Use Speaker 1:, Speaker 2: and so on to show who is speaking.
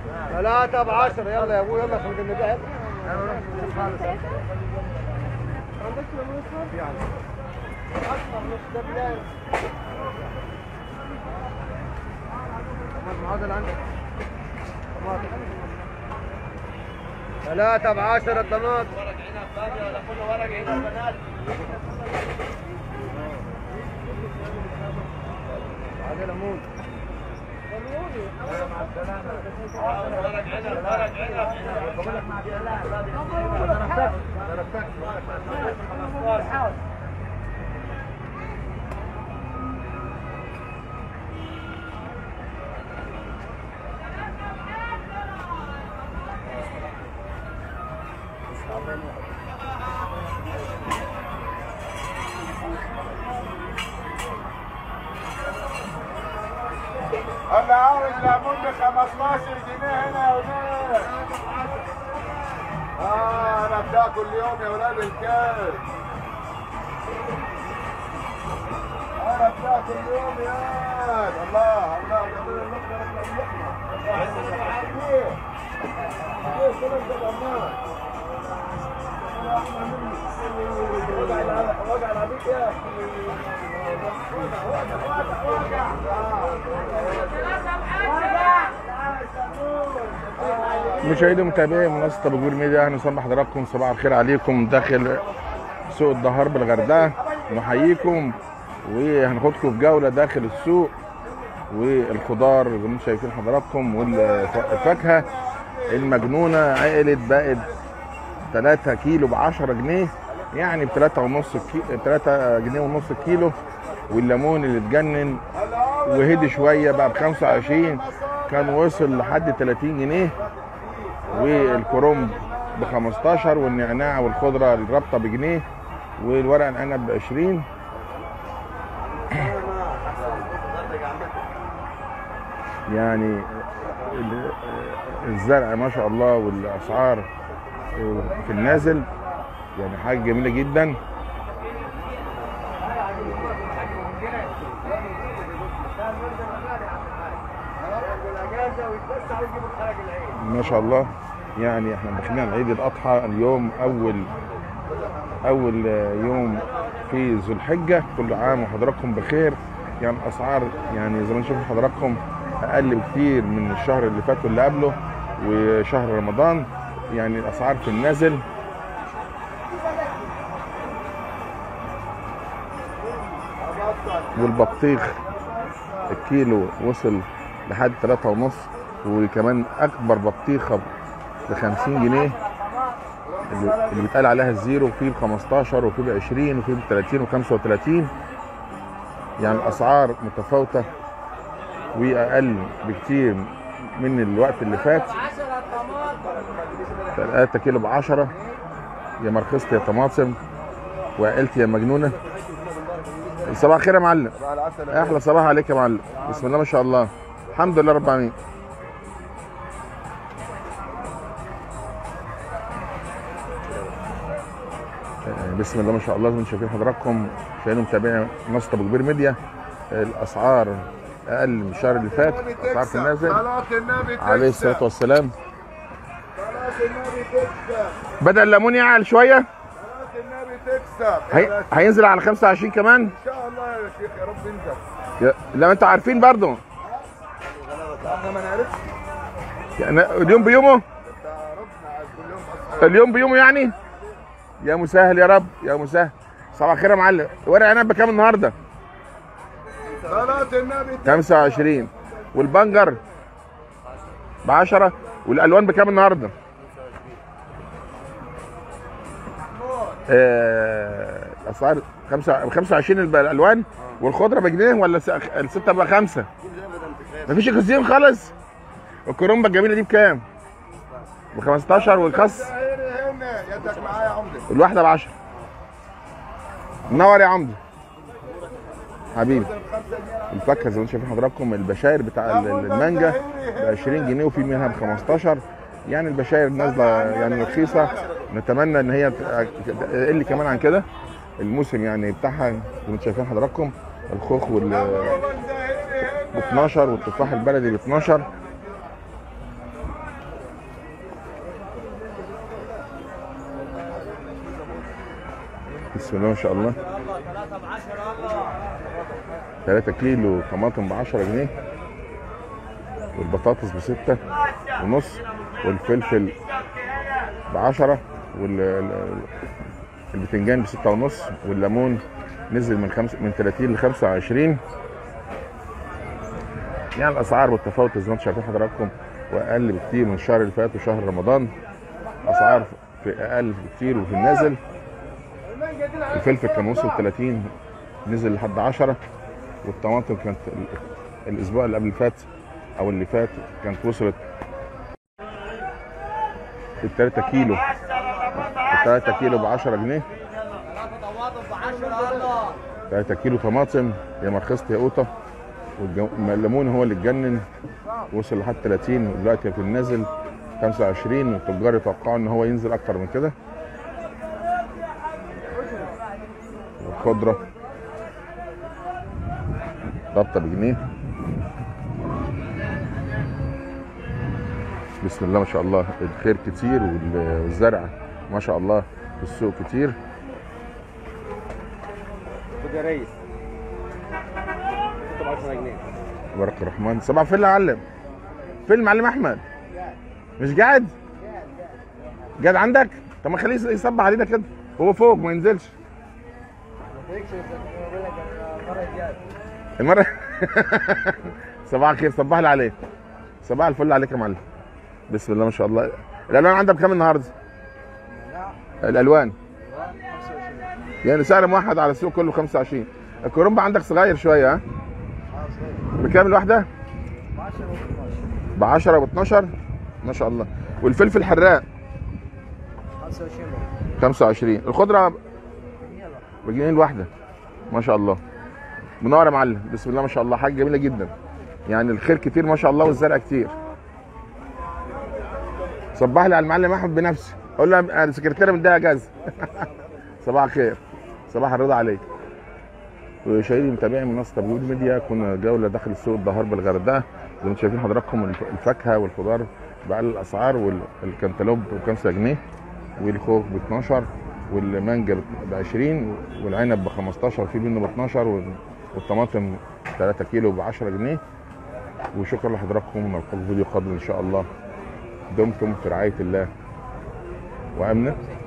Speaker 1: ثلاثة بعشرة يلا يا ابوي يلا خلينا نبيع عندك ليمون اصفر؟ يعني اصفر مش ده بلاش معادل عندك طماطم ثلاثة بعشرة طماطم ورق عنب باقي ولا كله ورق عنب بنات هذا ليمون
Speaker 2: انا عاوز ليمون ب 15 جنيه هنا يا ولاد اه انا بتاع كل يوم يا ولاد الكلب انا بتاع كل يوم يا ولاد. الله الله جميل اللقمه اللقمه اللقمه ايه ايه كده انت ضمان وجع العبيد يا
Speaker 3: مشاهدي ومتابعي منصه ابو كبير ميديا اهلا وسهلا بحضراتكم صباح الخير عليكم داخل سوق الدهار بالغردقه نحييكم وهناخدكم في جوله داخل السوق والخضار زي ما انتم شايفين حضراتكم والفاكهه المجنونه عقلت بقت 3 كيلو ب 10 جنيه يعني ب 3 ونص كيلو 3 جنيه ونص الكيلو والليمون اللي اتجنن وهدي شويه بقى ب 25 كان وصل لحد 30 جنيه والكرنب ب 15 والنعناع والخضره الرابطه بجنيه والورق العنب ب 20 يعني ال- الزرع ما شاء الله والاسعار في النازل يعني حاجه جميله جدا ما شاء الله يعني احنا داخلين على عيد الاضحى اليوم اول اول يوم في ذو الحجه كل عام وحضراتكم بخير يعني اسعار يعني زي ما نشوف حضراتكم اقل بكتير من الشهر اللي فات واللي قبله وشهر رمضان يعني الاسعار في النازل والبطيخ الكيلو وصل لحد تلاتة ونص وكمان اكبر بطيخه ب 50 جنيه اللي اللي بيتقال عليها الزيرو في ب 15 وفي ب 20 وفي ب 30 و 35 يعني الاسعار متفاوته واقل بكتير من الوقت اللي فات 3 كيلو ب 10 يا مرخصت يا طماطم وعقلتي يا مجنونه صباح الخير يا معلم احلى صباح عليك يا معلم بسم الله ما شاء الله الحمد لله رب العالمين آه، بسم الله ما شاء الله زي ما انتم شايفين حضراتكم شايفين متابعين منصه ابو كبير ميديا الاسعار اقل من الشهر اللي فات اسعار في النازل
Speaker 2: صلاة النبي تكسب
Speaker 3: عليه الصلاه والسلام
Speaker 2: صلاة النبي تكسب
Speaker 3: بدا الليمون يعلى شويه
Speaker 2: صلاة النبي تكسب
Speaker 3: هي... هينزل على 25 كمان
Speaker 2: ان شاء الله يا شيخ يا رب انت
Speaker 3: يا- لما انتوا عارفين برضه
Speaker 2: احنا ما نعرفش
Speaker 3: يعني اليوم بيومه
Speaker 2: انت ربنا عايز كل يوم أسعار.
Speaker 3: اليوم بيومه يعني يا مسهل يا رب يا مسهل صباح الخير يا معلم ورق عنب بكام النهارده
Speaker 2: صلاة النبي
Speaker 3: 25 والبنجر ب 10 والالوان بكام النهارده آه، اسعار 5 25 الب- الالوان والخضره بجنيه ولا س- السته بقى خمسه مفيش كوزين خالص الكرومبه الجميله دي بكام ب 15 والخس
Speaker 2: هنا هنا يدك معايا يا عمدة
Speaker 3: الواحده ب 10 منور يا عمدو حبيبي الفاكهه زي ما انتم شايفين حضراتكم البشاير بتاع ال- المانجا ب 20 جنيه وفي منها ب 15 يعني البشاير نازله يعني رخيصه نتمنى ان هي ت- تقل كمان عن كده الموسم يعني بتاعها زي ما انتم شايفين حضراتكم الخوخ وال ب 12 والتفاح البلدي ب 12 بسم الله ما شاء الله
Speaker 1: الله ثلاثة بعشرة الله
Speaker 3: 3 كيلو طماطم ب 10 جنيه والبطاطس ب 6 ونص والفلفل ب 10 والبتنجان ب 6 ونص والليمون نزل من خمس من 30 ل 25 يعني الاسعار والتفاوت زي ما انتم شايفين حضراتكم واقل بكتير من الشهر اللي فات وشهر رمضان اسعار في اقل بكتير وفي النازل الفلفل كان وصل 30 نزل لحد 10 والطماطم كانت ال- الاسبوع اللي قبل اللي فات او اللي فات كانت وصلت ال 3 كيلو ال 3 كيلو ب 10 جنيه
Speaker 1: ثلاثة طماطم بعشرة الله
Speaker 3: 3 كيلو طماطم يا ما رخصت يا قوطه والليمون هو اللي اتجنن وصل لحد 30 ودلوقتي في النازل 25 والتجار يتوقعوا ان هو ينزل اكتر من كده والخضره ربطه بجنيه بسم الله ما شاء الله الخير كتير وال- والزرع ما شاء الله في السوق كتير
Speaker 1: خد يا ريس ستة بعشرة جنيه
Speaker 3: بارك الرحمن صباح الفل يا معلم فين المعلم احمد مش قاعد قاعد عندك طب ما خليه يصبح علينا كده هو فوق ما ينزلش المره صباح الخير صباح لي عليك صباح الفل عليك يا معلم بسم الله ما شاء الله الالوان عندك بكام النهارده الالوان يعني سعر موحد على السوق كله 25 الكرنب عندك صغير شويه ها بكام الواحده ب 10 ب 12 ما شاء الله والفلفل الحراق 25 الخضره بجنيه الواحده ما شاء الله منور يا معلم بسم الله ما شاء الله حاجه جميله جدا يعني الخير كتير ما شاء الله والزرع كتير صبح لي على المعلم احمد بنفسي اقول له انا سكرتيره مديها اجازه صباح الخير صباح الرضا عليك وشايفين متابعين منصه تبويب ميديا كنا جوله داخل السوق الظهر بالغردقه زي ما انتم شايفين حضراتكم الف- الفاكهه والخضار بأقل الاسعار والكنتالوب ب 5 جنيه والخوخ ب 12 والمانجا ب 20 والعنب ب 15 في منه ب 12 وال- والطماطم 3 كيلو ب 10 جنيه وشكرا لحضراتكم ونلقاكم في فيديو قادم ان شاء الله دمتم في رعايه الله وامنه